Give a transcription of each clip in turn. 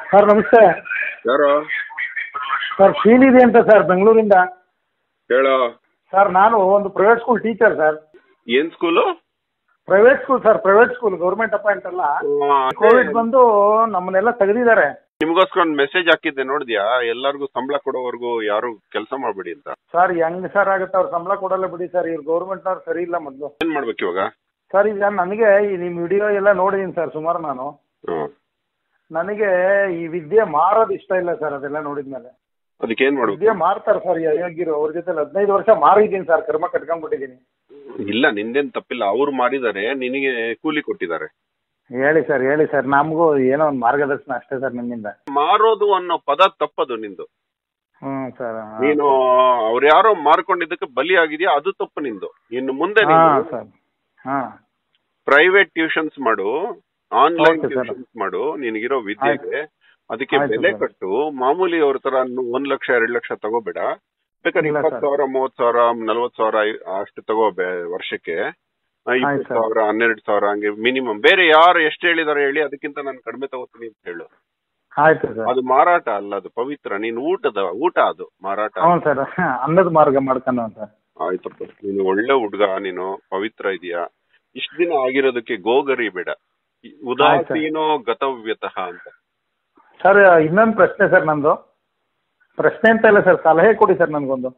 Sir ನಮಸ್ತೆ ಯಾರು sir Srinidhi ಅಂತ ಸರ್ ಬೆಂಗಳೂರಿಂದ ಹೇಳೋ ಸರ್ ನಾನು ಒಂದು ಪ್ರೈವೇಟ್ ಸ್ಕೂಲ್ ಟೀಚರ್ ಸರ್ ಏನ್ school private school sir private school government appoint ಅಲ್ಲ ಕೋವಿಡ್ ಬಂದು ನಮ್ಮನ್ನೆಲ್ಲ ತೆಗೆದಿದ್ದಾರೆ ನಿಮ್ಗೋಸ್ಕರ ಒಂದು ಮೆಸೇಜ್ ಹಾಕಿದ್ದೆ ನೋಡಿದ್ಯಾ ಎಲ್ಲರಿಗೂ ಸಂಬಳ ಕೊಡೋವರೆಗೂ ಯಾರು ಕೆಲಸ ಮಾಡಬೇಡಿ ಅಂತ ಸರ್ ಹೆಂಗ್ ಸರ್ ಆಗುತ್ತೆ ಅವ್ರು ಸಂಬಳ ಕೊಡಲ್ಲ ಬಿಡಿ ಸರ್ ಇವ್ರು ಗೌರ್ಮೆಂಟ್ನವ್ರು ಸರಿ ಇಲ್ಲ ಮೊದಲು ಏನ್ ಮಾಡ್ಬೇಕು ಇವಾಗ ಸರ್ ಈಗ ನನಗೆ ಈ ನಿಮ್ಮ ವಿಡಿಯೋ ಎಲ್ಲ ನೋಡಿದ್ದೀನಿ ಸರ್ ಸುಮಾರು ನಾನು ಹ್ಮ್. ನನಗೆ ಈ ವಿದ್ಯೆ ಮಾರೋದು ಇಷ್ಟ ಇಲ್ಲ ಸರ್ ಅದೆಲ್ಲ ನೋಡಿದ್ಮೇಲೆ ಅದಕ್ಕೆ ಏನ್ ಮಾಡ್ಬೇಕು ವಿದ್ಯೆ ಮಾರ್ತಾರೆ ಸರ್ ಈ ಅಯೋಗ್ಯರು ಅವ್ರ ಜೊತೆ ಹದಿನೈದು ವರ್ಷ ಮಾರಿದ್ದೀನಿ ಸರ್ ಕರ್ಮ ಕಟ್ಕೊಂಡ್ಬಿಟ್ಟಿದ್ದೀನಿ ಇಲ್ಲ ನಿಂದೇನ್ ತಪ್ಪಿಲ್ಲ ಅವ್ರು ಮಾಡಿದ್ದಾರೆ ನಿನಗೆ ಕೂಲಿ ಕೊಟ್ಟಿದ್ದಾರೆ ಹೇಳಿ ಸರ್ ಹೇಳಿ ಸರ್ ನಮಗೂ ಏನೋ ಒಂದು ಮಾರ್ಗದರ್ಶನ ಅಷ್ಟೇ ಸರ್ ನಿಮ್ಮಿಂದ ಮಾರೋದು ಅನ್ನೋ ಪದ ತಪ್ಪದು ನಿಂದು ಹ್ಞೂ ಸರ್ ನೀನು ಅವ್ರು ಯಾರೋ ಮಾರ್ಕೊಂಡಿದ್ದಕ್ಕೆ ಬಲಿ ಆಗಿದ್ಯಾ ಅದು ತಪ್ಪು ನಿಂದು ಇನ್ನು ಮುಂದೆ ಹಾಂ ನೀನು ಸರ್ ಹಾಂ ಪ್ರೈವೇಟ್ ಟ್ಯೂಷನ್ಸ್ ಮಾಡು ಆನ್ಲೈನ್ Okay, sir. ಟ್ಯೂಷನ್ಸ್ ಮಾಡು ನಿನಗಿರೋ ವಿದ್ಯೆಗೆ ಅದಕ್ಕೆ ಆಯ್ತು, ಬೆಲೆ sir. ಕಟ್ಟು ಮಾಮೂಲಿ ಅವ್ರ ತರ ನು- ಒಂದ್ ಲಕ್ಷ ಎರಡ್ ಲಕ್ಷ ತಗೋಬೇಡ ಬೇಕಾದ್ರೆ ಇಲ್ಲ, ಇಪ್ಪತ್ತು sir. ಸಾವಿರ ಮೂವತ್ ಸಾವಿರ ನಲ್ವತ್ ಸಾವಿರ ಐ- ಅಷ್ಟು ತಗೋ ಬೆ- ವರ್ಷಕ್ಕೆ ಆ, ಇಪ್ಪತ್ತು sir. ಸಾವಿರ ಹನ್ನೆರಡು ಸಾವಿರ ಹಂಗೆ ಮಿನಿಮಮ್ ಬೇರೆ ಯಾರು ಎಷ್ಟು ಹೇಳಿದಾರೆ ಹೇಳಿ ಅದಕ್ಕಿಂತ ನಾನು ಕಡಿಮೆ ತಗೋತೀನಿ ಅಂತ ಹೇಳು ಆಯ್ತು ಸರ್ ಅದು ಮಾರಾಟ ಅಲ್ಲ ಅದು ಪವಿತ್ರ ನೀನು ಊಟದ ಊಟ ಅದು ಮಾರಾಟ ಹ್ಞೂ ಸರ್ ಅನ್ನದ ಮಾರ್ಗ ಮಾಡ್ಕೊಂಡು ಸರ್ ಆಯ್ತಪ್ಪ ನೀನು ಒಳ್ಳೆ ಹುಡ್ಗ ನೀನು ಪವಿತ್ರ ಇದೆಯಾ ಇಷ್ಟ ದಿನ ಆಗಿರೋದಕ್ಕೆ ಗೋಗರಿ ಬೇಡ ಈ ಉದಾಸೀನೋ ಗತವ್ಯತಃ ಅಂತ ಸರ್ ಇನ್ನೊಂದು ಪ್ರಶ್ನೆ ಸರ್ ನಂದು ಪ್ರಶ್ನೆ ಅಂತ ಇಲ್ಲ ಸರ್ ಸಲಹೆ ಕೊಡಿ ಸರ್ ನನಗೊಂದು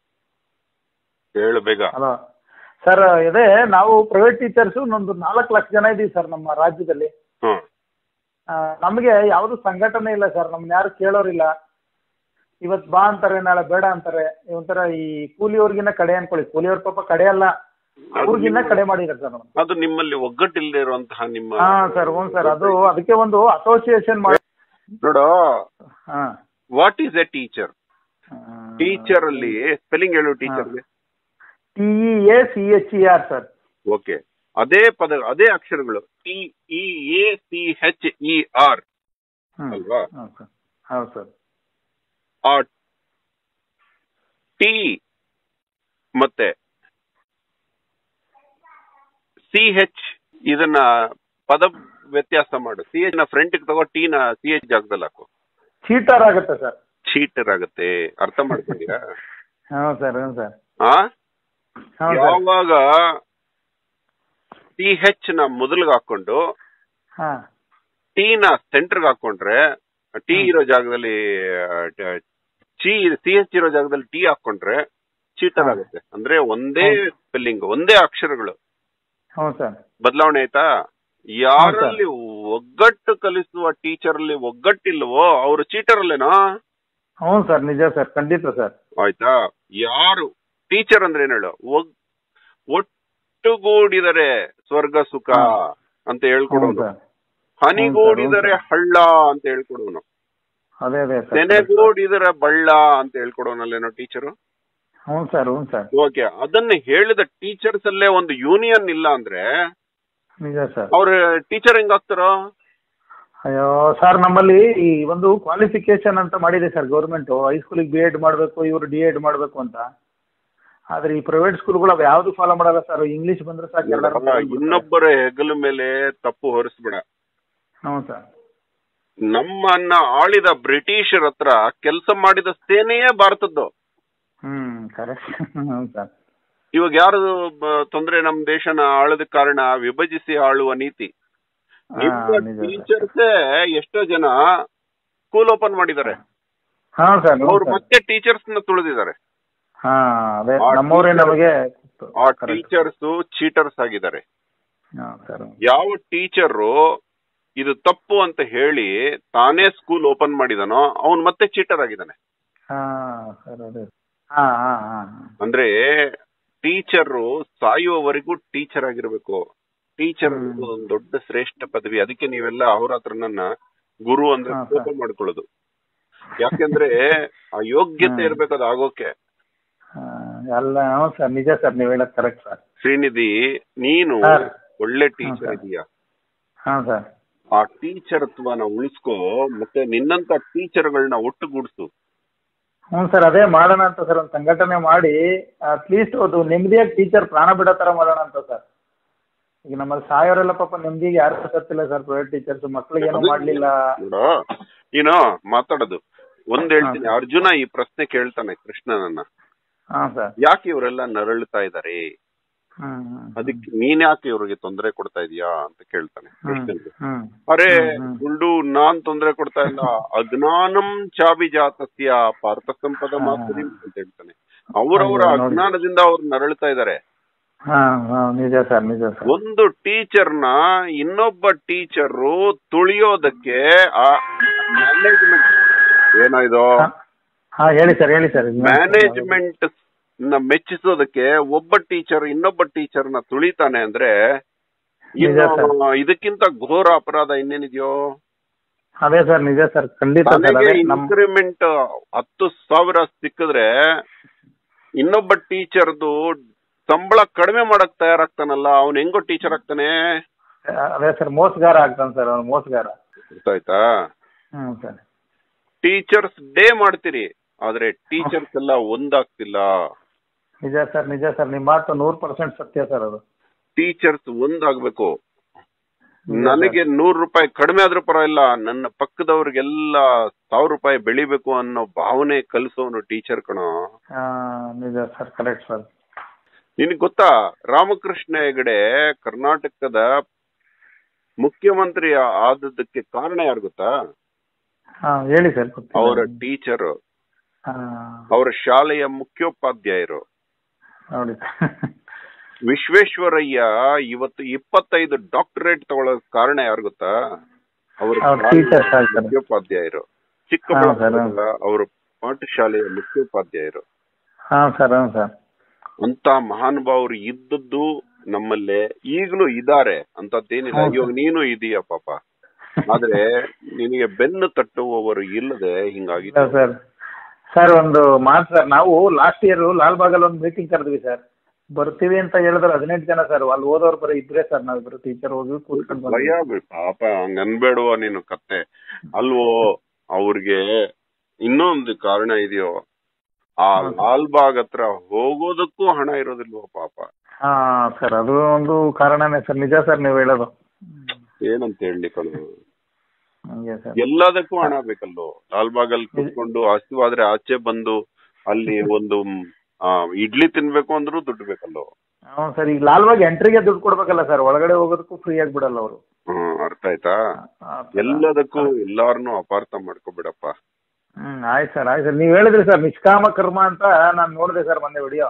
ಹೇಳು ಬೇಗ ಹಲೋ ಸರ್ ಇದೇ ನಾವು ಪ್ರೈವೇಟ್ ಟೀಚರ್ಸು ಒಂದು ನಾಲ್ಕು ಲಕ್ಷ ಜನ ಇದ್ದೀವಿ ಸರ್ ನಮ್ಮ ರಾಜ್ಯದಲ್ಲಿ ಹ್ಮ್ ಆ, ನಮಗೆ ಯಾವುದು ಸಂಘಟನೆ ಇಲ್ಲ ಸರ್ ನಮ್ಮನ್ನ ಯಾರು ಕೇಳೋರಿಲ್ಲ ಇವತ್ತು ಬಾ ಅಂತಾರೆ ನಾಳೆ ಬೇಡ ಅಂತಾರೆ ಒಂಥರ ಈ ಕೂಲಿಯವ್ರಿಗಿನ್ನ ಕಡೆ ಅನ್ಕೊಳ್ಳಿ ಕೂಲಿಯವ್ರ ಪಾಪ ಕಡೆ ಅಲ್ಲ ಅವ್ರಿಗಿನ್ನ ಕಡೆ ಮಾಡಿದ್ದಾರೆ ಸರ್ ನಮ್ಮನ್ನ. ಅದು ನಿಮ್ಮಲ್ಲಿ ಒಗ್ಗಟ್ಟಿಲ್ಲದೆ ಇರುವಂತಹ ನಿಮ್ಮ ಹಾ ಸರ್ ಹ್ಞೂ ಸರ್ ಅದು ಅದಕ್ಕೆ ಒಂದು ಅಸೋಸಿಯೇಷನ್ ಮಾಡಿ ನೋಡೋ ಹಾ what is a teacher teacher ಅಲ್ಲಿ ಸ್ಪೆಲ್ಲಿಂಗ್ ಹೇಳು teacher T E A C H E R sir okay ಅದೇ ಪದ ಅದೇ ಅಕ್ಷರಗಳು T E A C H E R ಅಲ್ವಾ? ಹೌದು ಸರ್ ಹೌದು ಸರ್ ಆ ಟಿ ಮತ್ತೆ ಸಿ ಹೆಚ್ ಇದನ್ನ ಪದ ವ್ಯತ್ಯಾಸ ಮಾಡು ಸಿ ಎಚ್ ನ ಫ್ರಂಟ್ ತಗೋ ಟಿ ನ ಸಿ ಎಚ್ ಜಾಗದಲ್ಲಿ ಹಾಕು ಚೀಟರ್ ಆಗುತ್ತೆ ಸರ್ ಚೀಟರ್ ಆಗುತ್ತೆ ಅರ್ಥ ಮಾಡ್ಕೊಂಡಿರಾ ಹ್ಞೂ ಸರ್ ಹ್ಞೂ ಸರ್ ಆ ಹ್ಞೂ ಸರ್ ಯಾವಾಗ ಟಿ ಹೆಚ್ ನ ಮೊದಲಿಗೆ ಹಾಕೊಂಡು ಹಾಂ ಟಿ ನ ಸೆಂಟರ್ಗೆ ಹಾಕೊಂಡ್ರೆ ಟಿ ಇರೋ ಜಾಗದಲ್ಲಿ ಚಿ ಸಿ ಎಚ್ ಇರೋ ಜಾಗದಲ್ಲಿ ಟಿ ಹಾಕೊಂಡ್ರೆ ಚೀಟರ್ ಹಾ. ಆಗುತ್ತೆ ಅಂದ್ರೆ ಒಂದೇ ಸ್ಪೆಲ್ಲಿಂಗ್ ಒಂದೇ ಅಕ್ಷರಗಳು ಹ್ಞೂ ಸರ್ ಬದಲಾವಣೆ ಆಯ್ತಾ ಯಾರಲ್ಲಿ ಒಗ್ಗಟ್ಟು ಕಲಿಸುವ ಟೀಚರ್ ಅಲ್ಲಿ ಒಗ್ಗಟ್ಟಿಲ್ವೋ ಅವರು ಚೀಟರ್ ಅಲ್ಲೇನಾ ಹ್ಞೂ ಸರ್ ನಿಜ ಸರ್ ಖಂಡಿತ ಸರ್ ಆಯ್ತಾ ಯಾರು ಟೀಚರ್ ಅಂದ್ರೆ ಏನ್ ಹೇಳು ಒಗ್ ಒಟ್ಟುಗೂಡಿದರೆ ಸ್ವರ್ಗ ಸುಖ ಹಾ. ಅಂತ ಹ್ಞೂ ಹೇಳ್ಕೊಡೋನು ಸರ್ ಹನಿಗೂಡಿದರೆ ಹ್ಞೂ ಸರ್. ಹಳ್ಳ ಅಂತ ಹೇಳ್ಕೊಡೋನು ಅದೇ ಅದೇ ಸರ್ ಸೆನೆಗೂಡಿದರೆ ಬಳ್ಳ ಅಂತ ಹೇಳ್ಕೊಡೋನಲ್ಲೇನೋ ಟೀಚರು ಹ್ಞೂ ಸರ್ ಹ್ಞೂ ಸರ್ ಓಕೆ ಅದನ್ನ ಹೇಳಿದ ಟೀಚರ್ಸ್ ಅಲ್ಲೇ ಒಂದು ಯೂನಿಯನ್ ಇಲ್ಲ ಅಂದ್ರೆ ನಿಜ ಸರ್ ಅವ್ರ ಟೀಚರ್ ಹೆಂಗಾಗ್ತಾರೋ ಅಯ್ಯೋ ಸರ್ ನಮ್ಮಲ್ಲಿ ಈ ಒಂದು ಕ್ವಾಲಿಫಿಕೇಶನ್ ಅಂತ ಮಾಡಿದೆ ಸರ್ ಗೌರ್ಮೆಂಟು ಹೈಸ್ಕೂಲಿಗೆ ಬಿ ಎಡ್ ಮಾಡಬೇಕು ಇವರು ಡಿ ಎಡ್ ಮಾಡಬೇಕು ಅಂತ ಆದ್ರೆ ಈ ಪ್ರೈವೇಟ್ ಸ್ಕೂಲ್ಗಳು ಅವು ಯಾವುದು ಫಾಲೋ ಮಾಡಲ್ಲ ಸರ್ ಇಂಗ್ಲಿಷ್ ಬಂದ್ರೆ ಸಾಕು ಎಲ್ಲರೂ ಇನ್ನೊಬ್ಬರ ಹೆಗಲ ಮೇಲೆ ತಪ್ಪು ಹೊರಿಸ್ಬೇಡ ಹ್ಞೂ ಸರ್ ನಮ್ಮನ್ನ ಆಳಿದ ಬ್ರಿಟಿಷರ ಹತ್ರ ಕೆಲಸ ಮಾಡಿದ ಸೇನೆಯೇ ಭಾರತದ್ದು ಹ್ಮ್ ಕರೆಕ್ಟ್ ಹ್ಞೂ ಸರ್ ಇವಾಗ ಯಾರು ಬ- ತೊಂದ್ರೆ ನಮ್ ದೇಶನ ಆಳದ ಕಾರಣ ವಿಭಜಿಸಿ ಆಳುವ ನೀತಿ ಹಾ, ನಿಮ್ಮ ನಿಜ ಸರ್. ಟೀಚರ್ಸೇ ಎಷ್ಟೋ ಜನ ಸ್ಕೂಲ್ ಓಪನ್ ಮಾಡಿದ್ದಾರೆ ಹಾ ಸರ್ ಹ್ಞೂ ಅವ್ರು ಸರ್ ಮತ್ತೆ ಟೀಚರ್ಸ್ ನ ತುಳಿದಿದ್ದಾರೆ ಹಾ ಅದೇ ಆ ನಮ್ಮವರೇ teacher- ನಮಗೆ ಆ Correct. ಟೀಚರ್ಸ್ ಚೀಟರ್ಸ್ ಆಗಿದ್ದಾರೆ ಹಾ ಸರ್ ಯಾವ ಟೀಚರು ಇದು ತಪ್ಪು ಅಂತ ಹೇಳಿ ತಾನೇ ಸ್ಕೂಲ್ ಓಪನ್ ಮಾಡಿದನೋ ಅವನ್ ಮತ್ತೆ ಚೀಟರ್ ಆಗಿದ್ದಾನೆ ಹಾ ಸರ್ ಅದೇ ಹಾ ಹಾ ಹಾ ಅಂದ್ರೆ ಟೀಚರ್ ಸಾಯುವವರೆಗೂ ಟೀಚರ್ ಆಗಿರ್ಬೇಕು ಟೀಚರ್ ಹ್ಮ್. ಒಂದು ದೊಡ್ಡ ಶ್ರೇಷ್ಠ ಪದವಿ ಅದಕ್ಕೆ ನೀವೆಲ್ಲ ಅವ್ರ ಹತ್ರ ನನ್ನ ಗುರು ಅಂದ್ರೆ ಹಾ, ಕೋಪ ಸರ್. ಮಾಡ್ಕೊಳ್ಳೋದು ಯಾಕೆಂದ್ರೆ ಆ ಯೋಗ್ಯತೆ ಹ್ಮ್. ಇರ್ಬೇಕು ಅದು ಆಗೋಕೆ ಹಾ, ಎಲ್ಲ ಹ್ಞೂ ಸರ್ ನಿಜ ಸರ್ ನೀವು ಹೇಳೋದು ಕರೆಕ್ಟ್ ಸರ್ ಶ್ರೀನಿಧಿ ನೀನು ಸರ್. ಒಳ್ಳೆ ಹಾ, ಟೀಚರ್ ಸರ್. ಇದೀಯಾ ಹಾಂ ಸರ್ ಆ ಟೀಚರ್ತ್ವನ ಉಳಿಸ್ಕೋ ಮತ್ತೆ ನಿನ್ನಂತ ಟೀಚರ್ಗಳನ್ನ ಒಟ್ಟುಗೂಡಿಸು ಹ್ಞೂ ಸರ್ ಅದೇ ಮಾಡೋಣ ಅಂತ ಸರ್ ಒಂದು ಸಂಘಟನೆ ಮಾಡಿ ಅಟ್ಲೀಸ್ಟ್ ಅದು ನೆಮ್ಮದಿಯಾಗಿ ಟೀಚರ್ ಪ್ರಾಣ ಬಿಡೋ ಥರ ಮಾಡೋಣ ಅಂತ ಸರ್ ಈಗ ನಮ್ಮಲ್ಲಿ ಸಾಯೋರೆಲ್ಲ ಪಾಪ ನೆಮ್ಮದಿಗೆ ಯಾರು ಸತ್ತಿಲ್ಲ ಸರ್ ಪ್ರೈವೇಟ್ ಟೀಚರ್ಸ್ ಮಕ್ಳಿಗೆ ಏನೂ ಮಾಡಲಿಲ್ಲ ನೋಡು ನೀನು ಮಾತಾಡೋದು ಒಂದ್ ಹೇಳ್ತೀನಿ ಅರ್ಜುನ ಈ ಪ್ರಶ್ನೆ ಕೇಳ್ತಾನೆ ಕೃಷ್ಣನನ್ನ ಹಾ ಸರ್ ಯಾಕೆ ಇವರೆಲ್ಲ ನರಳುತ್ತಾ ಇದಾರೆ ಹ್ಮ್ ಹ್ಮ್ ಅದಕ್ಕೆ ನೀನ್ ಯಾಕೆ ಇವ್ರಿಗೆ ತೊಂದರೆ ಕೊಡ್ತಾ ಇದೀಯಾ ಅಂತ ಕೇಳ್ತಾನೆ ಕೃಷ್ಣನ್ಗೆ ಹ್ಮ್ ಅರೆ ಹ್ಮ್, ಹ್ಮ್. ಗುಂಡು ನಾನ್ ತೊಂದರೆ ಕೊಡ್ತಾ ಇಲ್ಲ ಅಜ್ಞಾನಂ ಚಾಭಿಜಾತಸ್ಯ ಪಾರ್ಥ ಸಂಪದ ಮಾತುರಿ ಅಂತ ಹೇಳ್ತಾನೆ ಅವರವರ ಹೌದು, ನೋಡಿ. ಅಜ್ಞಾನದಿಂದ ಅವ್ರು ನರಳುತ್ತಾ ಇದಾರೆ ಹಾ ಹಾ ನಿಜ ಸರ್ ನಿಜ ಸರ್ ಒಂದು ಟೀಚರ್ನ ಇನ್ನೊಬ್ಬ ಟೀಚರು ತುಳಿಯೋದಕ್ಕೆ ಆ ಮ್ಯಾನೇಜ್ಮೆಂಟ್ ಏನೋ ಇದು ಹಾ, ಹಾ ಹೇಳಿ ಸರ್ ಹೇಳಿ ಸರ್ ಮ್ಯಾನೇಜ್ಮೆಂಟ್ ನ ಮೆಚ್ಚಿಸೋದಕ್ಕೆ ಒಬ್ಬ ಟೀಚರ್ ಇನ್ನೊಬ್ಬ ಟೀಚರ್ ನ ತುಳಿತಾನೆ ಅಂದ್ರೆ ನಿಜ ಇನ್ನು ಇದಕ್ಕಿಂತ ಘೋರ ಅಪರಾಧ ಇನ್ನೇನಿದೆಯೋ ಅದೇ ಸರ್ ನಿಜ ಸರ್ ಖಂಡಿತ ಸರ್ ತನಗೆ ಅದೇ ನಮ್ ಇನ್ಕ್ರಿಮೆಂಟ್ ಹತ್ತು ಸಾವಿರ ಸಿಕ್ಕಿದ್ರೆ ಇನ್ನೊಬ್ಬ ಟೀಚರ್ದು ಸಂಬಳ ಕಡಿಮೆ ಮಾಡಕ್ ತಯಾರಾಗ್ತಾನಲ್ಲ ಅವ್ನ್ ಹೆಂಗೋ ಟೀಚರ್ ಆಗ್ತಾನೆ ಅದೇ ಸರ್ ಮೋಸಗಾರ ಆಗ್ತಾನೆ ಸರ್ ಅವ್ನು ಮೋಸಗಾರ ಗೊತ್ತಾಯ್ತಾ ಹ್ಮ್ ಸರ್ ಟೀಚರ್ಸ್ ಡೇ ಮಾಡ್ತೀರಿ ಆದ್ರೆ ಟೀಚರ್ಸ್ ಎಲ್ಲ ಒಂದಾಗ್ತಿಲ್ಲ ನಿಜ ಸರ್ ನಿಜ ಸರ್ ನಿಮ್ಮ ಮಾತು ನೂರ್ ಪರ್ಸೆಂಟ್ ಸತ್ಯ ಸರ್ ಅದು ಟೀಚರ್ಸ್ ಒಂದಾಗ್ಬೇಕು ನಿಜ ನನಗೆ ನೂರು ರೂಪಾಯಿ ಕಡಿಮೆ ಆದ್ರೂ ಪರವಾಗಿಲ್ಲ ನನ್ನ ಪಕ್ಕದವ್ರಿಗೆಲ್ಲ ಸಾವಿರ ರೂಪಾಯಿ ಬೆಳಿಬೇಕು ಅನ್ನೋ ಭಾವನೆ ಕಲಿಸೋನು ಟೀಚರ್ ಕಣೋ ಹಾ ನಿಜ ಸರ್ ಕರೆಕ್ಟ್ ಸರ್ ನಿನಗ್ ಗೊತ್ತಾ ರಾಮಕೃಷ್ಣ ಹೆಗಡೆ ಕರ್ನಾಟಕದ ಮುಖ್ಯಮಂತ್ರಿ ಆದದ್ದಕ್ಕೆ ಕಾರಣ ಯಾರು ಗೊತ್ತಾ ಹಾ ಹೇಳಿ ಸರ್ ಗೊತ್ತಿಲ್ಲ. ಅವರ ಟೀಚರ್ ಹಾ ಅವರ ಶಾಲೆಯ ಮುಖ್ಯೋಪಾಧ್ಯಾಯರು ನೋಡಿ ವಿಶ್ವೇಶ್ವರಯ್ಯ ಇವತ್ತು ಇಪ್ಪತ್ತೈದು ಡಾಕ್ಟರೇಟ್ ತಗೊಳ್ಳೋ ಕಾರಣ ಯಾರು ಗೊತ್ತಾ ಅವರ ಅವ್ರ ಶಾಲೆಯ teachers ಆಗ್ತಾರೆ. ಮುಖ್ಯೋಪಾಧ್ಯಾಯರು ಹಾ, ಚಿಕ್ಕಬಳ್ಳಾಪುರದ ಅವರ ಪಾಠಶಾಲೆಯ ಮುಖ್ಯೋಪಾಧ್ಯಾಯರು ಹಾ ಸರ್ ಹಾ ಸರ್ ಅಂತ ಮಹಾನುಭಾವರು ಇದ್ದದ್ದು ನಮ್ಮಲ್ಲೇ ಈಗಲೂ ಇದ್ದಾರೆ ಅಂತದ್ದೇನಿಲ್ಲ ಹೌದು. ಇವಾಗ ನೀನು ಇದೀಯ ಪಾಪ ಆದ್ರೆ ನಿನಗೆ ಬೆನ್ನು ತಟ್ಟುವವರು ಇಲ್ಲದೆ ಹಿಂಗಾಗಿ ಇಲ್ಲ ಸರ್ ಸರ್ ಒಂದು ಮಾತು ಸರ್ ನಾವು ಲಾಸ್ಟ್ ಇಯರ್ ಲಾಲ್ಬಾಗಲ್ಲಿ ಒಂದು ಮೀಟಿಂಗ್ ಕರೆದ್ವಿ ಸರ್ ಬರ್ತೀವಿ ಅಂತ ಹೇಳಿದ್ರೆ ಹದಿನೆಂಟು ಜನ ಸರ್ ಅಲ್ಲಿ ಓದೋರು ಬರೀ ಇಬ್ರೇ ಸರ್ ನಾವಿಬ್ರು ಟೀಚರ್ ಹೋಗಿ ಕೂತ್ಕೊಂಡು ಭಯ ಬಂದ್ವಿ. ಬಿ- ಪಾಪ ಹಂಗ ಅನ್ಬೇಡುವ ನೀನು ಕತ್ತೆ ಅಲ್ವೋ ಅವ್ರಿಗೆ ಇನ್ನೊಂದು ಕಾರಣ ಇದೆಯೋ ಆ ಲಾಲ್ಬಾಗ್ ಹತ್ರ ಹೋಗೋದಕ್ಕೂ ಹಣ ಇರೋದಿಲ್ವೋ ಪಾಪ ಹಾ ಸರ್ ಅದು ಒಂದು ಕಾರಣನೇ ಸರ್ ನಿಜ ಸರ್ ನೀವು ಹೇಳೋದು ಏನಂತ ಹೇಳಿ ಕಣ ಹಂಗೆ ಸರ್ ಎಲ್ಲದಕ್ಕೂ ಹಣ ಬೇಕಲ್ಲೋ ಲಾಲ್ಬಾಗಲ್ಲಿ ಕೂತ್ಕೊಂಡು ಹಸಿವಾದ್ರೆ ಆಚೆ ಬಂದು ಅಲ್ಲಿ ಒಂದು ಆ, ಇಡ್ಲಿ ತಿನ್ಬೇಕು ಅಂದ್ರೂ ದುಡ್ಡು ಬೇಕಲ್ಲೋ ಹ್ಞೂ ಸರ್ ಈಗ ಲಾಲ್ಬಾಗ್ ಎಂಟ್ರಿಗೆ ದುಡ್ಡು ಕೊಡ್ಬೇಕಲ್ಲ ಸರ್ ಒಳಗಡೆ ಹೋಗೋದಕ್ಕೂ ಫ್ರೀ ಆಗಿ ಬಿಡಲ್ಲ ಅವರು ಹ್ಮ್ ಅರ್ಥ ಆಯ್ತಾ ಎಲ್ಲದಕ್ಕೂ ಎಲ್ಲಾರನು ಅಪಾರ್ಥ ಮಾಡ್ಕೋಬಿಡಪ್ಪ ಹ್ಮ್ ಆಯ್ತು ಸರ್ ಆಯ್ತು ಸರ್ ನೀವು ಹೇಳಿದ್ರಿ ಸರ್ ನಿಷ್ಕಾಮ ಕರ್ಮ ಅಂತ ನಾನು ನೋಡಿದೆ ಸರ್ ಮೊನ್ನೆ ವಿಡಿಯೋ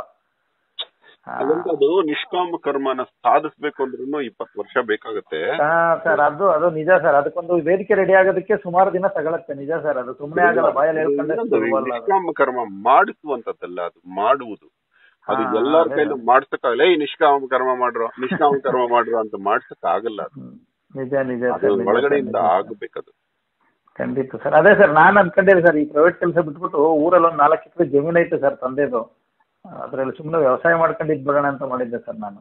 ಅದಂತ ಅದು ನಿಷ್ಕಾಮ ಕರ್ಮನ ಸಾಧಿಸ್ಬೇಕು ಅಂದ್ರೂ ಇಪ್ಪತ್ತು ವರ್ಷ ಬೇಕಾಗತ್ತೆ ಹಾ ಸರ್ ಅದು ಅದು ನಿಜ ಸರ್ ಅದಕ್ಕೊಂದು ವೇದಿಕೆ ರೆಡಿ ಆಗೋದಕ್ಕೆ ಸುಮಾರು ದಿನ ತಗೊಳತ್ತೆ ನಿಜ ಸರ್ ಅದು ಸುಮ್ಮನೆ ಆಗಲ್ಲ ಬಾಯಲ್ಲಿ ಹೇಳ್ಕೊಂಡೆ ಇನ್ನೊಂದು ಸುಲಭ ಅಲ್ಲ ಅದು. ನಿಷ್ಕಾಮ ಕರ್ಮ ಮಾಡಿಸುವಂತದ್ದಲ್ಲ ಅದು ಮಾಡುವುದು ಅದು ಹಾ, ಎಲ್ಲಾರ ಅದೇ ಕೈಲೂ ಮಾಡ್ಸಕ್ಕಾಗಲ್ಲ ಏ ನಿಷ್ಕಾಮ ಕರ್ಮ ಮಾಡ್ರು ನಿಷ್ಕಾಮ ಕರ್ಮ ಮಾಡ್ರು ಅಂತ ಮಾಡ್ಸಕ್ ಆಗಲ್ಲ ಅದು ಹ್ಮ್. ನಿಜ ನಿಜ ಅದು ಸರ್ ನಿಜ ಒಳಗಡೆಯಿಂದ ಸರ್, ನಿಜ. ಆಗ್ಬೇಕದು ಖಂಡಿತ ಸರ್ ಅದೇ ಸರ್ ನಾನು ಅನ್ಕೊಂಡಿದ್ದೆ ಸರ್ ಈ ಪ್ರೈವೇಟ್ ಕೆಲಸ ಬಿಟ್ಬಿಟ್ಟು ಊರಲ್ಲಿ ಒಂದು ನಾಲ್ಕು ಎಕರೆ ಜಮೀನು ಐತೆ ಸರ್ ತಂದೆದು ಅದ್ರಲ್ಲಿ ಸುಮ್ಮನೆ ವ್ಯವಸಾಯ ಮಾಡ್ಕೊಂಡು ಇದ್ಬಿಡೋಣ ಅಂತ ಮಾಡಿದ್ದೆ ಸರ್ ನಾನು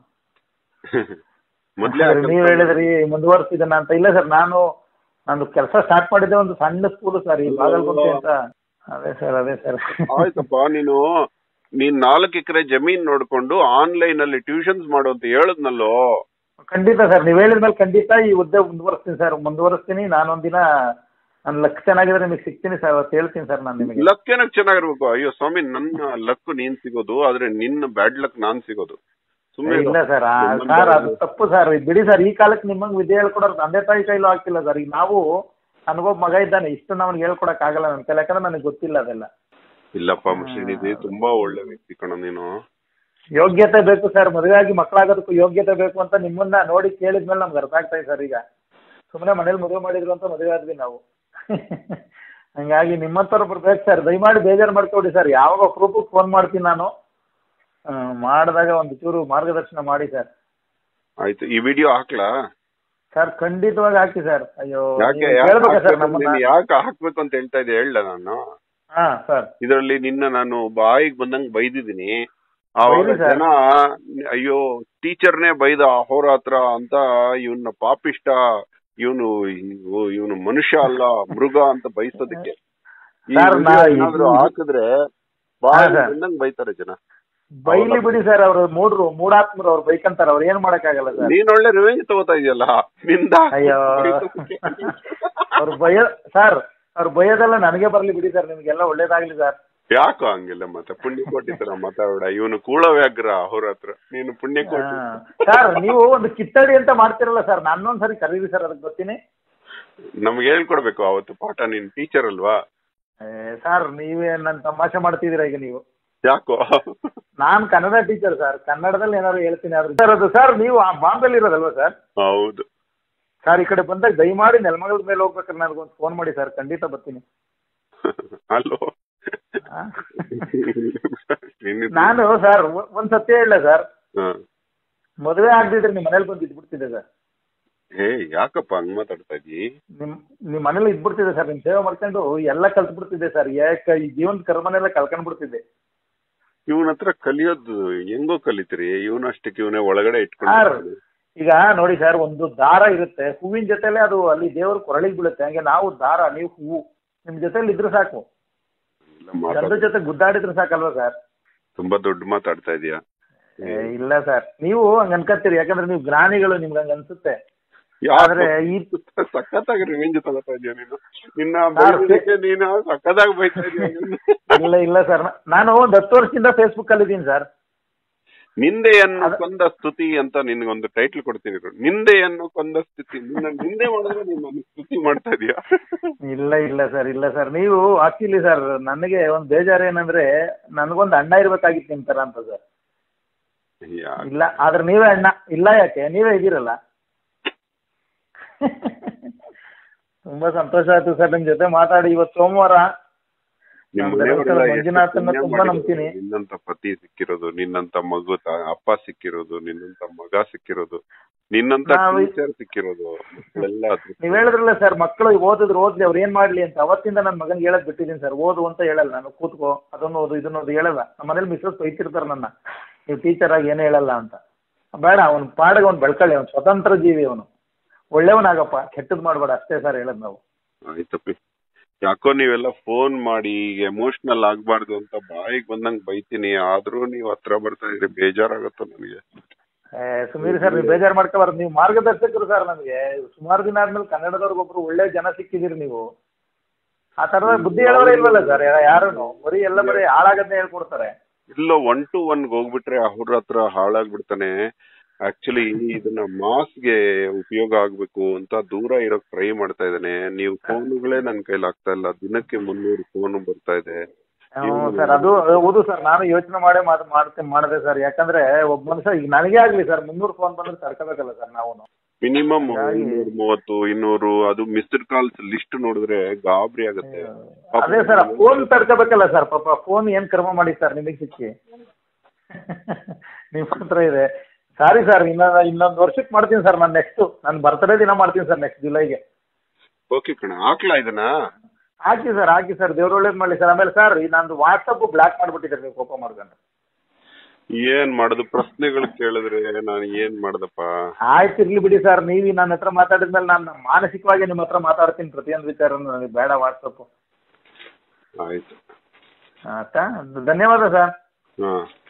ಮೊದ್ಲೇ ಆ ಸರ್, ಕೆಲ್ಸ ನೀವ್ ಹೇಳಿದ್ರಿ ಮುಂದುವರ್ಸಿದನ ಅಂತ ಇಲ್ಲ ಸರ್ ನಾನು ನಂದು ಕೆಲಸ ಸ್ಟಾರ್ಟ್ ಮಾಡಿದ್ದೆ ಒಂದು ಸಣ್ಣ ಸ್ಕೂಲ್ ಸರ್ ಈ ಬಾಗಲಕೋಟೆ ಅಂತ ಅದೇ ಸರ್ ಅದೇ ಸರ್ ಆಯ್ತಪ್ಪ ನೀನು ನೀನ್ ನಾಲ್ಕು ಎಕರೆ ಜಮೀನ್ ನೋಡ್ಕೊಂಡು ಆನ್ಲೈನ್ ಅಲ್ಲಿ ಟ್ಯೂಷನ್ಸ್ ಮಾಡು ಅಂತ ಹೇಳದ್ನಲ್ಲೋ ಖಂಡಿತ ಸರ್ ನೀವ್ ಹೇಳಿದ್ಮೇಲೆ ಖಂಡಿತ ಈ ಹುದ್ದೆ ಮುಂದುವರಿಸ್ತೀನಿ ಸರ್ ಮುಂದುವರಿಸ್ತೀನಿ ನಾನೊಂದಿನ ನನ್ನ ಲಕ್ ಚೆನ್ನಾಗಿದ್ರೆ ನಿಮಗೆ ಸಿಗ್ತೀನಿ ಸರ್ ಅವತ್ತು ಹೇಳ್ತೀನಿ ಸರ್ ನಾನು ನಿಮಗೆ ಲಕ್ ಏನಕ್ ಚೆನ್ನಾಗಿರ್ಬೇಕು ಅಯ್ಯೋ ಸ್ವಾಮಿ ನನ್ನ ಲಕ್ ನೀನ್ ಸಿಗೋದು ಆದ್ರೆ ನಿನ್ನ ಬ್ಯಾಡ್ ಲಕ್ ನಾನ್ ಸಿಗೋದು ಸುಮ್ನೆ ಇಲ್ಲ ಸರ್ ಸರ್ ಅದು ತಪ್ಪು ಸರ್ ಬಿಡಿ ಸರ್ ಈ ಕಾಲಕ್ಕೆ ನಿಮ್ಮಂಗ್ ವಿದ್ಯೆ ಹೇಳ್ಕೊಡೋರು ತಂದೆ ತಾಯಿ ಕೈಲೂ ಆಗ್ತಿಲ್ಲ ಸರ್ ಈಗ ನಾವು ನನಗೊಬ್ಬ ಮಗ ಇದ್ದಾನೆ ಇಷ್ಟು ನಮ್ಗೆ ಹೇಳ್ಕೊಡಕ್ ಆಗಲ್ಲ ನನ್ನ ಕೈಲಿ ಯಾಕಂದ್ರೆ ನನಗೆ ಗೊತ್ತಿಲ್ಲ ಅದೆಲ್ಲ ಇಲ್ಲಪ್ಪ ಶ್ರೀನಿಧಿ ತುಂಬಾ ಒಳ್ಳೆ ವ್ಯಕ್ತಿ ಕಣ ನೀನು ಯೋಗ್ಯತೆ ಬೇಕು ಸರ್ ಮದುವೆ ಆಗಿ ಮಕ್ಕಳಾಗೋದಕ್ಕೂ ಯೋಗ್ಯತೆ ಬೇಕು ಅಂತ ನಿಮ್ಮನ್ನ ನೋಡಿ ಕೇಳಿದ್ಮೇಲೆ ನಮ್ಗೆ ಅರ್ಥ ಆಗ್ತಾ ಇದೆ ಸರ್ ಈಗ ಸುಮ್ಮನೆ ಮನೇಲಿ ಮದುವೆ ಮಾಡಿದ್ರು ಅಂತ ಮದುವೆ ಆದ್ವಿ ನಾವು ಹಂಗಾಗಿ ನಿಮ್ಮಂಥವ್ರು ಬರ್ಬೇಕು ಸರ್ ದಯಮಾಡಿ ಬೇಜಾರು ಮಾಡ್ಕೊಡಿ ಸರ್ ಯಾವಾಗ ಅಪ್ರೂಪಕ್ಕೆ ಫೋನ್ ಮಾಡ್ತೀನಿ ನಾನು ಆ, ಮಾಡಿದಾಗ ಒಂದು ಚೂರು ಮಾರ್ಗದರ್ಶನ ಮಾಡಿ ಸರ್ ಆಯ್ತು ಈ ವಿಡಿಯೋ ಹಾಕ್ಲಾ ಸರ್ ಖಂಡಿತವಾಗಿ ಹಾಕಿ ಸರ್ ಅಯ್ಯೋ ಯಾಕೆ ನೀವು ಯಾಕೆ ಹೇಳ್ಬೇಕಾ ಸರ್ ಹಾಕ್ಬೇಕು? ನಮ್ಮನ್ನ ನೀನ್ ಯಾಕೆ ಹಾಕ್ಬೇಕು ಅಂತ ಹೇಳ್ತಾ ಇದ್ದೆ ಹೇಳ ನಾನು ಹಾ ಸರ್ ಇದರಲ್ಲಿ ನಿನ್ನ ನಾನು ಬಾಯಿಗೆ ಬಂದಂಗ್ ಬೈದಿದ್ದೀನಿ ಆವಾಗ ಬೈದಿ ಸರ್. ಜನ ಅಯ್ಯೋ ಟೀಚರ್ನೇ ಬೈದ ಅಹೋರಾತ್ರ ಅಂತ ಇವನ್ನ ಪಾಪಿಷ್ಟ ಇವನು ಇವನು ಮನುಷ್ಯ ಅಲ್ಲ ಮೃಗ ಅಂತ ಬೈಸೋದಕ್ಕೆ ಈ ಸರ್, video ನಾ ಏನಾದ್ರೂ ಇದು- ಹಾಕಿದ್ರೆ ಬಾಯಿ ಹಾ, ಸರ್. ಬಂದಂಗ್ ಬೈತಾರೆ ಜನ ಬೈಲಿ ಬಿಡಿ ಸರ್ ಅವ್ರು ಮೂಡ್ರು ಮೂಡಾತ್ಮರು ಅವ್ರು ಬೈಕಂತಾರ ಅವ್ರು ಏನ್ ಮಾಡಕ್ಕಾಗಲ್ಲ ಸರ್ ನೀನ್ ಒಳ್ಳೆ ರಿವೆಂಜ್ ತಗೋತಾ ಇದೆಯಲ್ಲ ನಿಂದ ಅಯ್ಯೋ ಅವ್ರು ಬೈಯ ಸರ್ ಅವ್ರು ಬೈಯೋದೆಲ್ಲ ನನಗೆ ಬರ್ಲಿ ಬಿಡಿ ಸರ್ ನಿಮ್ಗೆಲ್ಲ ಒಳ್ಳೇದಾಗ್ಲಿ ಸರ್ ಯಾಕೋ ಹಂಗಿಲ್ಲ ಮತ್ತೆ ಪುಣ್ಯಕೋಟಿ ತರ ಮಾತಾಡ ಇವನು ಕೂಳ ವ್ಯಾಗ್ರ ಅವ್ರ ಹತ್ರ ನೀನು ಪುಣ್ಯಕೋಟಿ ಸರ್ ನೀವು ಒಂದು ಕಿತ್ತಡಿ ಅಂತ ಮಾಡ್ತಿರಲ್ಲ ಸರ್ ನಾನೊಂದ್ಸರಿ ಕರೀರಿ ಸರ್ ಅದಕ್ಕೆ ಬರ್ತೀನಿ ನಮ್ಗೆ ಹೇಳ್ಕೊಡ್ಬೇಕು ಅವತ್ತು ಪಾಠ ನೀನ್ ಟೀಚರ್ ಅಲ್ವಾ ಸರ್ ನೀವೇ ನನ್ನ ತಮಾಷೆ ಮಾಡ್ತಿದ್ದೀರಾ ಈಗ ನೀವು ಯಾಕೋ ನಾನ್ ಕನ್ನಡ ಟೀಚರ್ ಸರ್ ಕನ್ನಡದಲ್ಲಿ ಏನಾದ್ರು ಹೇಳ್ತೀನಿ ಆದ್ರೆ ಸರ್ ಅದು ಸರ್ ನೀವು ಆ ಬಾಂಬೆಲಿ ಇರೋದಲ್ವಾ ಸರ್ ಹೌದು ಸರ್ ಈ ಕಡೆ ಬಂದಾಗ ದಯಮಾಡಿ ನೆಲಮಂಗಲದ ಮೇಲೆ ಹೋಗ್ಬೇಕಾದ್ರೆ ನನಗೊಂದು ಫೋನ್ ಮಾಡಿ ಸರ್ ಖಂಡಿತ ಬರ್ತೀನಿ ಅಲ್ಲೋ ಆ? ನಿನ್ನ- ನಾನು ಸರ್ ಒ- ಒಂದ್ ಸತ್ಯ ಹೇಳ ಸರ್ ಹ. ಮದುವೆ ಆಗದಿದ್ರೆ ನಿಮ್ಮ ಮನೇಲಿ ಬಂದು ಇದ್ಬಿಡ್ತಿದ್ದೆ ಸರ್ ಏ ಯಾಕಪ್ಪ ಹಂಗ್ ಮಾತಾಡ್ತಾ ಇದ್ದೀ ನಿಮ್ ನಿಮ್ ಮನೇಲಿ ಇದ್ಬಿಡ್ತಿದ್ದೆ ಸರ್ ನಿಮ್ ಸೇವೆ ಮಾಡ್ಕೊಂಡು ಎಲ್ಲ ಕಲ್ತ್ಬಿಡ್ತಿದ್ದೆ ಸರ್ ಯಾಕೆ ಈ ಜೀವನದ ಕರ್ಮನೆಲ್ಲ ಕಳ್ಕೊಂಡ್ ಬಿಡ್ತಿದ್ದೆ ಇವನ ಹತ್ರ ಕಲಿಯೋದು ಹೆಂಗೋ ಕಲಿತೀರಿ ಇವನು ಅಷ್ಟಕ್ಕೆ ಇವನೇ ಒಳಗಡೆ ಸರ್ ಇಟ್ಕೊಂಡು ಈಗ ನೋಡಿ ಸರ್ ಒಂದು ದಾರ ಇರುತ್ತೆ ಹೂವಿನ ಜೊತೆಲೆ ಅದು ಅಲ್ಲಿ ದೇವ್ರ ಕೊರಳಿಗೆ ಬೀಳುತ್ತೆ ಹಂಗೆ ನಾವು ದಾರ ನೀವು ಹೂವು ನಿಮ್ ಜೊತೆಲಿ ಇದ್ರೆ ಸಾಕು ಇಲ್ಲ ಗಂಡ ಮಾತಾಡ್ ಜೊತೆ ಗುದ್ದಾಡಿದ್ರೆ ಸಾಕಲ್ವಾ ಸರ್ ತುಂಬಾ ದೊಡ್ಡ ಮಾತಾಡ್ತಾ ಇದೀಯ ಏ, ಇಲ್ಲ ಸರ್ ನೀವು ಹಂಗ ಅನ್ಕತ್ತೀರಿ ಯಾಕಂದ್ರೆ ನೀವು ಜ್ಞಾನಿಗಳು ನಿಮ್ಗೆ ಹಂಗ ಅನ್ಸುತ್ತೆ ಆದ್ರೆ ಈ ಸಖತ್ತಾಗಿ ರಿವೆಂಜ್ ತಗೋತಾ ಇದೀಯ ನೀನು ನಿನ್ನ ಸರ್, ಬೈಯೋದಕ್ಕೆ ನೀನು ಸಖತ್ತಾಗಿ ಬೈತಾ ಇದೀಯ ನೀನು. ಇಲ್ಲ ಇಲ್ಲ ಸರ್ ನಾನು ಒಂದ್ ಹತ್ತು ವರ್ಷದಿಂದ ಫೇಸ್ಬುಕ್ ಅಲ್ಲಿ ಇದ್ದೀನಿ ಸರ್ ನಿಂದೆಯನ್ನು ಕೊಂದ ಸ್ತುತಿ ಅಂತ ನಿನ್ಗೊಂದು ಟೈಟ್ಲ್ ಕೊಡ್ತೀನಿ ಇರು. ನಿಂದೆಯನ್ನು ಕೊಂದ ಸ್ತುತಿ ನಿನ್ನ ನಿಂದೆ ಮಾಡಿದ್ರೆ ನೀನು ಸ್ತುತಿ ಮಾಡ್ತಾ ಇದೀಯ ಇಲ್ಲ ಇಲ್ಲ ಸರ್ ಇಲ್ಲ ಸರ್ ನೀವು ಆಕ್ಚುಲಿ ಸರ್ ನನಗೆ ಒಂದ್ ಬೇಜಾರು ಏನಂದ್ರೆ ನನಗೊಂದು ಅಣ್ಣ ಇರ್ಬೇಕಾಗಿತ್ತು ನಿಮ್ ತರ ಅಂತ ಸರ್ ಯಾ- ಇಲ್ಲ ಆದ್ರೆ ನೀವೇ ಅಣ್ಣ ಇಲ್ಲ ಯಾಕೆ ನೀವೇ ಇದ್ದೀರಲ್ಲ ತುಂಬಾ ಸಂತೋಷ ಆಯ್ತು ಸರ್ ನಿಮ್ ಜೊತೆ ಮಾತಾಡಿ ಇವತ್ತು ಸೋಮವಾರ ನಿಮ್ ನಮ್ಮ ಮನೆಯವರೆಲ್ಲ ಧರ್ಮಸ್ಥಳ ಎಷ್ಟು ಮಂಜುನಾಥನ್ನ ಪುಣ್ಯ ತುಂಬಾ ಮಾಡಿದ್ರು. ನಂಬ್ತೀನಿ. ನಿನ್ನಂತ ಪತಿ ಸಿಕ್ಕಿರೋದು ನಿನ್ನಂತ ಮಗು ತ- ಅಪ್ಪ ಸಿಕ್ಕಿರೋದು ನಿನ್ನಂತ ಮಗ ಸಿಕ್ಕಿರೋದು ನಿನ್ನಂತ ನಾವು- ಟೀಚರ್ ಸಿಕ್ಕಿರೋದು ಮಕ್ಕಳೆಲ್ಲ ಅದೃಷ್ಟ. ನೀವ್ ಹೇಳಿದ್ರಲ್ಲ ಸರ್ ಮಕ್ಕಳು ಓದಿದ್ರು ಓದ್ಲಿ ಅವ್ರು ಏನ್ ಮಾಡ್ಲಿ ಅಂತ ಅವತ್ತಿಂದ ನನ್ನ ಮಗನ್ಗೆ ಹೇಳಕ್ ಬಿಟ್ಟಿದ್ದೀನಿ ಸರ್ ಓದು ಅಂತ ಹೇಳಲ್ಲ ನಾನು ಕೂತ್ಕೋ ಅದನ್ನು ಓದು ಇದನ್ನು ಓದು ಹೇಳಲ್ಲ ನಮ್ಮ ಮನೇಲಿ ಮಿಸ್ಸಸ್ ಬೈತಿರ್ತಾರೆ ನನ್ನ ನೀವು ಟೀಚರ್ ಆಗಿ ಏನು ಹೇಳಲ್ಲ ಅಂತ ಬೇಡ ಅವ್ನ ಪಾಡಿಗೆ ಅವ್ನು ಬೆಳ್ಕೊಳ್ಳಿ ಅವ್ನು ಸ್ವತಂತ್ರ ಜೀವಿ ಅವನು ಒಳ್ಳೆಯವನಾಗಪ್ಪ ಕೆಟ್ಟದ್ ಮಾಡ್ಬೇಡ ಅಷ್ಟೇ ಸರ್ ಹೇಳದ್ ನಾವು ಆಯ್ತಪ್ಪಿ ಯಾಕೋ ನೀವೆಲ್ಲ ಫೋನ್ ಮಾಡಿ ಎಮೋಷನಲ್ ಆಗ್ಬಾರ್ದು ಅಂತ ಬಾಯಿಗೆ ಬಂದಂಗ್ ಬೈತೀನಿ ಆದ್ರೂ ನೀವ್ ಹತ್ರ ಬರ್ತಾ ಇದ್ರೆ ಬೇಜಾರಾಗತ್ತ ನನಗೆ ಏ, ಸುಮೀರ್ ಸರ್ ನೀವು ಬೇಜಾರು ಮಾಡ್ಕೋಬಾರ್ದು ನೀವು ಮಾರ್ಗದರ್ಶಕರು ಸರ್ ನಮಗೆ ಸುಮಾರು ದಿನ ಆದ್ಮೇಲೆ ಕನ್ನಡದವ್ರಿಗೊಬ್ರು ಒಳ್ಳೆ ಜನ ಸಿಕ್ಕಿದಿರಿ ನೀವು ಆ ತರದ ಬುದ್ಧಿ ಹೇಳೋರೇ ಇಲ್ವಲ್ಲ ಸರ್ ಯಾರು ಬರೀ ಎಲ್ಲ ಬರೀ ಹಾಳಾಗದ್ನೇ ಹೇಳ್ಕೊಡ್ತಾರೆ ಇಲ್ಲ ಒನ್ ಟು ಒನ್ ಹೋಗ್ಬಿಟ್ರೆ ಅವ್ರ ಹತ್ರ ಹಾಳಾಗ್ಬಿಡ್ತಾನೆ ಆಕ್ಚುಲಿ ಇದನ್ನ ಮಾಸ್ಗೆ ಉಪಯೋಗ ಆಗ್ಬೇಕು ಅಂತ ದೂರ ಇರೋಕ್ ಟ್ರೈ ಮಾಡ್ತಾ ಇದ್ದಾನೆ ನೀವು ಫೋನುಗಳೇ ನನ್ ಕೈಲಿ ಆಗ್ತಾ ಇಲ್ಲ ದಿನಕ್ಕೆ ಮುನ್ನೂರು ಫೋನ್ ಬರ್ತಾ ಇದೆ ಹ್ಞೂ ಸರ್ ಅದು ಹೌದು ಸರ್ ನಾನು ಯೋಚನೆ ಮಾಡೇ ಮಾಡ್ ಮಾಡ್ತೀನಿ ಮಾಡಿದೆ ಸರ್ ಯಾಕಂದ್ರೆ ಒಬ್ಬ ಮನುಷ್ಯ ಈಗ ನನಗೇ ಆಗ್ಲಿ ಸರ್ ಮುನ್ನೂರು ಫೋನ್ ಬಂದ್ರೆ ತಡ್ಕೋಬೇಕಲ್ಲ ಸರ್ ನಾವು ಮಿನಿಮಮ್ ಹಾಗಾಗಿ- ಇನ್ನೂರು ಮೂವತ್ತು ಇನ್ನೂರು ಅದು ಮಿಸ್ಡ್ ಕಾಲ್ಸ್ ಲಿಸ್ಟ್ ನೋಡಿದ್ರೆ ಗಾಬರಿ ಆಗುತ್ತೆ ಅದೇ ಸರ್ ಫೋನ್ ತಡ್ಕೋಬೇಕಲ್ಲ ಸರ್ ಪಾಪ ಫೋನ್ ಏನ್ ಕರ್ಮ ಮಾಡಿ ಸರ್ ನಿಮಗೆ ಸಿಕ್ಕಿ ನಿಮ್ಮ ಹತ್ರ ಇದೆ ಸಾರಿ ಸರ್ ಇನ್ನೊಂದು ಇನ್ನೊಂದು ವರ್ಷಕ್ಕೆ ಮಾಡ್ತೀನಿ ಸರ್ ನಾನು ನೆಕ್ಸ್ಟ್ ನಾನು ಬರ್ತಡೇ ದಿನ ಮಾಡ್ತೀನಿ ಸರ್ ನೆಕ್ಸ್ಟ್ ಜುಲೈಗೆ ಓಕೆ ಕಣ ಹಾಕ್ಲಾ ಇದನ್ನ ಹಾಕಿ ಸರ್ ಹಾಕಿ ಸರ್ ದೇವ್ರ ಒಳ್ಳೇದು ಮಾಡಲಿ ಸರ್ ಆಮೇಲೆ ಸರ್ ಈ ನಂದು ವಾಟ್ಸಪ್ ಬ್ಲಾಕ್ ಮಾಡ್ಬಿಟ್ಟಿದ್ದಾರೆ ನೀವು ಕೋಪ ಮಾಡ್ಕೊಂಡು ಏನ್ ಮಾಡುದು ಪ್ರಶ್ನೆಗಳು ಕೇಳಿದ್ರೆ ನಾನು ಏನ್ ಮಾಡ್ದಪ್ಪ ಆಯ್ತು ಇರ್ಲಿ ಬಿಡಿ ಸರ್ ನೀವು ನನ್ನ ಹತ್ರ ಮಾತಾಡಿದ್ಮೇಲೆ ನಾನು ಮಾನಸಿಕವಾಗಿ ನಿಮ್ಮ ಹತ್ರ ಮಾತಾಡ್ತೀನಿ ಪ್ರತಿಯೊಂದು ವಿಚಾರ ನನಗೆ ಬೇಡ ವಾಟ್ಸಪ್ ಆಯ್ತು ಆಯ್ತಾ ಧನ್ಯವಾದ ಸರ್ ಹಾ